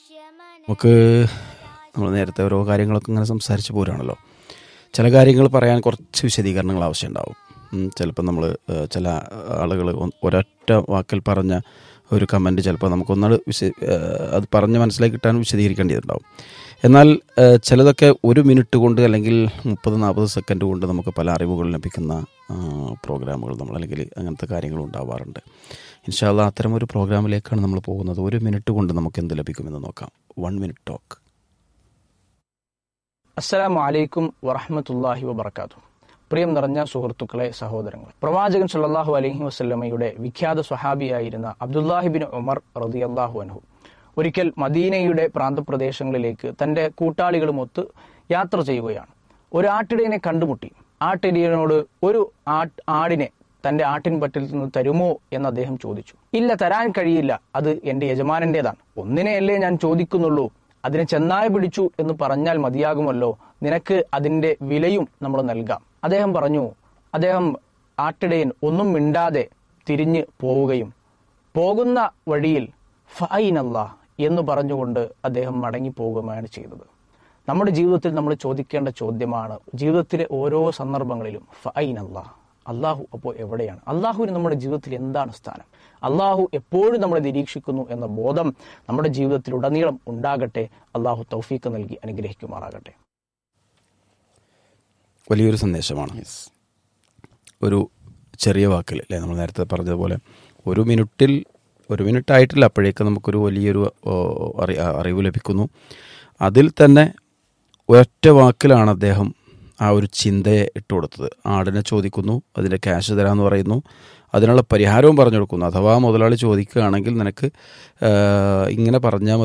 നമുക്ക് നമ്മൾ നേരത്തെ ഓരോ കാര്യങ്ങളൊക്കെ ഇങ്ങനെ സംസാരിച്ച് പോരാണല്ലോ ചില കാര്യങ്ങൾ പറയാൻ കുറച്ച് വിശദീകരണങ്ങൾ ആവശ്യമുണ്ടാവും ഉം, ചിലപ്പോൾ നമ്മൾ ചില ആളുകൾ ഒരൊറ്റ വാക്കിൽ പറഞ്ഞ ഒരു കമൻറ്റ് ചിലപ്പോൾ നമുക്കൊന്നാട് വിശ ഏഹ്, അത് പറഞ്ഞ് മനസ്സിലാക്കി കിട്ടാൻ വിശദീകരിക്കേണ്ടതുണ്ടാവും എന്നാൽ ഏഹ്, ചിലതൊക്കെ ഒരു മിനിറ്റ് കൊണ്ട് അല്ലെങ്കിൽ മുപ്പത് നാൽപ്പത് സെക്കൻഡ് കൊണ്ട് നമുക്ക് പല അറിവുകൾ ലഭിക്കുന്ന ആ, പ്രോഗ്രാമുകൾ നമ്മൾ അല്ലെങ്കിൽ അങ്ങനത്തെ കാര്യങ്ങൾ ഉണ്ടാവാറുണ്ട് ഇൻഷാല്ല അത്തരം ഒരു പ്രോഗ്രാമിലേക്കാണ് നമ്മൾ പോകുന്നത് ഒരു മിനിറ്റ് കൊണ്ട് നമുക്ക് എന്ത് ലഭിക്കുമെന്ന് നോക്കാം വൺ മിനിറ്റ് ടോക്ക് അസ്സലാമു അലൈക്കും വറഹമത്തല്ലാഹി വബർക്കാത്തു പ്രിയം നിറഞ്ഞ സുഹൃത്തുക്കളെ സഹോദരങ്ങൾ പ്രവാചകൻ സല്ലല്ലാഹു അലൈഹി വസല്ലമയുടെ വിഖ്യാത സ്വഹാബിയായിരുന്ന അബ്ദുല്ലാഹിബിൻ ഉമർ റളിയല്ലാഹു അൻഹു ഒരിക്കൽ മദീനയുടെ പ്രാന്തപ്രദേശങ്ങളിലേക്ക് തന്റെ കൂട്ടാളികളുമൊത്ത് യാത്ര ചെയ്യുകയാണ് ഒരു ആട്ടിടയനെ കണ്ടുമുട്ടി ആട്ടിടയനോട് ഒരു ആട്ട് ആടിനെ തന്റെ ആട്ടിൻ പറ്റിൽ നിന്ന് തരുമോ എന്ന് അദ്ദേഹം ചോദിച്ചു ഇല്ല തരാൻ കഴിയില്ല അത് എന്റെ യജമാനന്റേതാണ് ഒന്നിനെയല്ലേ ഞാൻ ചോദിക്കുന്നുള്ളൂ അതിനെ ചെന്നായ പിടിച്ചു എന്ന് പറഞ്ഞാൽ മതിയാകുമല്ലോ നിനക്ക് അതിന്റെ വിലയും നമ്മൾ നൽകാം അദ്ദേഹം പറഞ്ഞു അദ്ദേഹം ആട്ടിടയൻ ഒന്നും മിണ്ടാതെ തിരിഞ്ഞ് പോവുകയും പോകുന്ന വഴിയിൽ ഫൈനല്ല എന്ന് പറഞ്ഞുകൊണ്ട് അദ്ദേഹം മടങ്ങി പോവുകയാണ് ചെയ്തത് നമ്മുടെ ജീവിതത്തിൽ നമ്മൾ ചോദിക്കേണ്ട ചോദ്യമാണ് ജീവിതത്തിലെ ഓരോ സന്ദർഭങ്ങളിലും ഫൈനല്ല അള്ളാഹു അപ്പോൾ എവിടെയാണ് അള്ളാഹുവിന് നമ്മുടെ ജീവിതത്തിൽ എന്താണ് സ്ഥാനം അള്ളാഹു എപ്പോഴും നമ്മളെ നിരീക്ഷിക്കുന്നു എന്ന ബോധം നമ്മുടെ ജീവിതത്തിൽ ഉടനീളം ഉണ്ടാകട്ടെ അള്ളാഹു തൗഫീക്ക് നൽകി അനുഗ്രഹിക്കുമാറാകട്ടെ വലിയൊരു സന്ദേശമാണ് ഒരു ചെറിയ വാക്കിൽ അല്ലേ നമ്മൾ നേരത്തെ പറഞ്ഞതുപോലെ ഒരു മിനിറ്റിൽ ഒരു മിനിറ്റ് ആയിട്ടില്ല അപ്പോഴേക്ക് നമുക്കൊരു വലിയൊരു ഓ, അറി അറിവ് ലഭിക്കുന്നു അതിൽ തന്നെ ഒറ്റ വാക്കിലാണ് അദ്ദേഹം ആ ഒരു ചിന്തയെ ഇട്ട് കൊടുത്തത് ആടിനെ ചോദിക്കുന്നു അതിൻ്റെ ക്യാഷ് തരാമെന്ന് പറയുന്നു അതിനുള്ള പരിഹാരവും പറഞ്ഞു കൊടുക്കുന്നു അഥവാ മുതലാളി ചോദിക്കുകയാണെങ്കിൽ നിനക്ക് ആ, ഇങ്ങനെ പറഞ്ഞാൽ